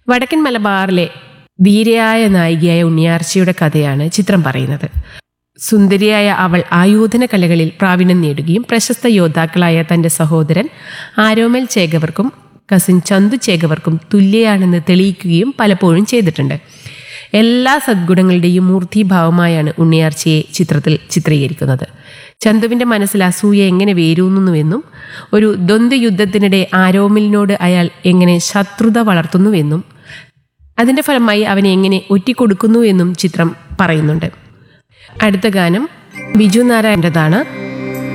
വടക്കൻ മലബാറിലെ ധീരയായ നായികയായ ഉണ്ണിയാർച്ചയുടെ കഥയാണ് ചിത്രം പറയുന്നത് സുന്ദരിയായ അവൾ ആയോധന കലകളിൽ പ്രാവീണ്യം നേടുകയും പ്രശസ്ത യോദ്ധാക്കളായ തന്റെ സഹോദരൻ ആരോമൽ ചേകവർക്കും കസിൻ ചന്തു ചേകവർക്കും തുല്യയാണെന്ന് തെളിയിക്കുകയും പലപ്പോഴും ചെയ്തിട്ടുണ്ട് എല്ലാ സദ്ഗുണങ്ങളുടെയും മൂർത്തിഭാവമായാണ് ഉണ്ണിയാർച്ചയെ ചിത്രത്തിൽ ചിത്രീകരിക്കുന്നത് ചന്തുവിന്റെ മനസ്സിൽ അസൂയ എങ്ങനെ വേരൂന്നുവെന്നും ഒരു ദ്വന്ദ്വ യുദ്ധത്തിനിടെ ആരോമലിനോട് അയാൾ എങ്ങനെ ശത്രുത വളർത്തുന്നുവെന്നും അതിന്റെ ഫലമായി അവനെ എങ്ങനെ ഒറ്റിക്കൊടുക്കുന്നു എന്നും ചിത്രം പറയുന്നുണ്ട് അടുത്ത ഗാനം ബിജു നാരായണൻ്റെതാണ്